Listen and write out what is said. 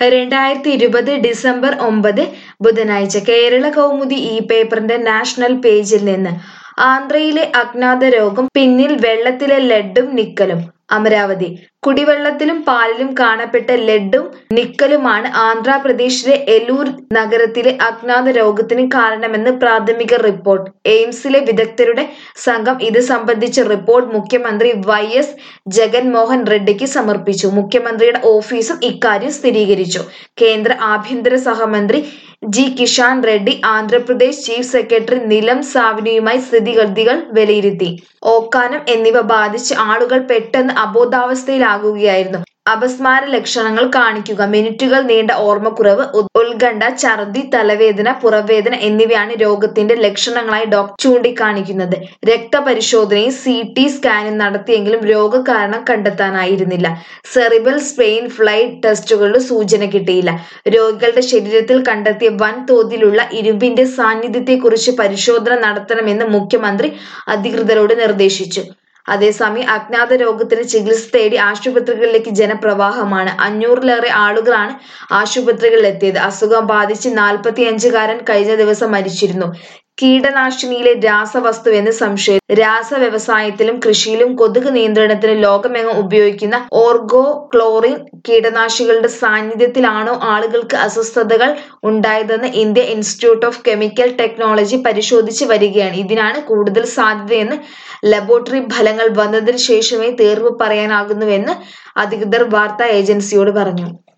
രണ്ടായിരത്തി ഇരുപത് ഡിസംബർ ഒമ്പത് ബുധനാഴ്ച കേരള കൗമുദി ഈ പേപ്പറിന്റെ നാഷണൽ പേജിൽ നിന്ന് ആന്ധ്രയിലെ അജ്ഞാത രോഗം പിന്നിൽ വെള്ളത്തിലെ ലെഡും നിക്കലും അമരാവതി കുടിവെള്ളത്തിലും പാലിലും കാണപ്പെട്ട ലെഡും നിക്കലുമാണ് ആന്ധ്രാപ്രദേശിലെ എലൂർ നഗരത്തിലെ അജ്ഞാത രോഗത്തിന് കാരണമെന്ന് പ്രാഥമിക റിപ്പോർട്ട് എയിംസിലെ വിദഗ്ധരുടെ സംഘം ഇത് സംബന്ധിച്ച റിപ്പോർട്ട് മുഖ്യമന്ത്രി വൈ എസ് ജഗൻമോഹൻ റെഡ്ഡിക്ക് സമർപ്പിച്ചു മുഖ്യമന്ത്രിയുടെ ഓഫീസും ഇക്കാര്യം സ്ഥിരീകരിച്ചു കേന്ദ്ര ആഭ്യന്തര സഹമന്ത്രി G Kishan Reddy Andhra Pradesh chief secretary നിലം സാവ്നിയുമായി സ്ഥിതിഗതികൾ വിലയിരുത്തി ഓക്കാനം എന്നിവ ബാധിച്ച് ആളുകൾ പെട്ടെന്ന് അബോധാവസ്ഥയിലാകുകയായിരുന്നു അപസ്മാര ലക്ഷണങ്ങൾ കാണിക്കുക മിനിറ്റുകൾ നീണ്ട ഓർമ്മക്കുറവ് ഉ- ഉത്കണ്ഠ ഛർദി തലവേദന പുറവേദന എന്നിവയാണ് രോഗത്തിന്റെ ലക്ഷണങ്ങളായി ഡോക്ടർ ചൂണ്ടിക്കാണിക്കുന്നത് രക്തപരിശോധനയും സി ടി സ്കാനും നടത്തിയെങ്കിലും രോഗകാരണം കണ്ടെത്താനായിരുന്നില്ല സെറിബൽ സ്പെയിൻ ഫ്ലൈറ്റ് ടെസ്റ്റുകളുടെ സൂചന കിട്ടിയില്ല രോഗികളുടെ ശരീരത്തിൽ കണ്ടെത്തിയ വൻതോതിലുള്ള ഇരുമ്പിന്റെ സാന്നിധ്യത്തെക്കുറിച്ച് പരിശോധന നടത്തണമെന്ന് മുഖ്യമന്ത്രി അധികൃതരോട് നിർദ്ദേശിച്ചു അതേസമയം അജ്ഞാത രോഗത്തിന് ചികിത്സ തേടി ആശുപത്രികളിലേക്ക് ജനപ്രവാഹമാണ് അഞ്ഞൂറിലേറെ ആളുകളാണ് ആശുപത്രികളിൽ എത്തിയത് അസുഖം ബാധിച്ച് നാൽപ്പത്തിയഞ്ചുകാരൻ കഴിഞ്ഞ ദിവസം മരിച്ചിരുന്നു കീടനാശിനിയിലെ രാസവസ്തുവെന്ന് സംശയം രാസ വ്യവസായത്തിലും കൃഷിയിലും കൊതുക് നിയന്ത്രണത്തിന് ലോകമെങ്ങും ഉപയോഗിക്കുന്ന ഓർഗോ ക്ലോറിൻ കീടനാശികളുടെ സാന്നിധ്യത്തിലാണോ ആളുകൾക്ക് അസ്വസ്ഥതകൾ ഉണ്ടായതെന്ന് India Institute of Chemical Technology പരിശോധിച്ച് വരികയാണ് ഇതിനാണ് കൂടുതൽ സാധ്യതയെന്ന് ലബോറട്ടറി ഫലങ്ങൾ വന്നതിന് ശേഷമേ തീർപ്പ് പറയാനാകുന്നുവെന്ന് അധികൃതർ വാർത്താ ഏജൻസിയോട് പറഞ്ഞു